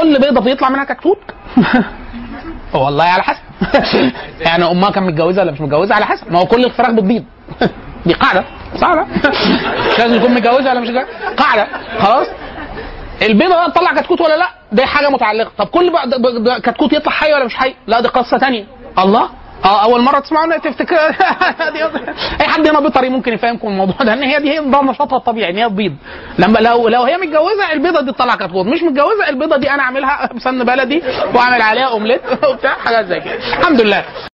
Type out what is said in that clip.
كل بيضه بيطلع منها كتكوت والله على حسب يعني امها كانت متجوزه ولا مش متجوزه على حسب ما هو كل الفراخ بتبيض دي قاعده صح ولا لا؟ مش لازم تكون متجوزه ولا مش متجوزة. قاعده خلاص البيضه بقى تطلع كتكوت ولا لا دي حاجه متعلقه طب كل بقى ده- ده- ده كتكوت يطلع حي ولا مش حي لا دي قصه تانية الله اه اول مره تسمعوا تفتكر دي- اي حد هنا بيطري ممكن يفهمكم الموضوع ده ان هي دي هي ده نشاطها الطبيعي ان هي تبيض لما لو لو هي متجوزه البيضه دي تطلع كتكوت مش متجوزه البيضه دي انا اعملها بسمن بلدي واعمل عليها اومليت وبتاع حاجات زي كده الحمد لله